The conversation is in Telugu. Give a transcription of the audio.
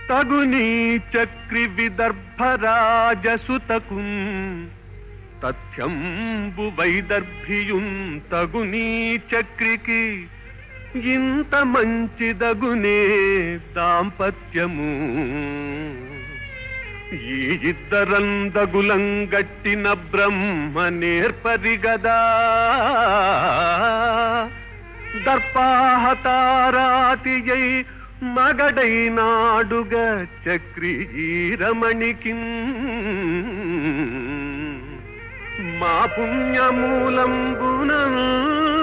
తగునీ చక్రి విదర్భరాజసుతకు తథ్యంబు వైదర్భియున్ తగునీ చక్రికి ఇంత మంచిదగునే దాంపత్యము ఈ ఇద్దరందగులంగట్టిన బ్రహ్మ నేర్పరిగదా దర్పాహతారాతియై మగడైనాడుగ చక్రి రమణికి మా పుణ్యమూలంబున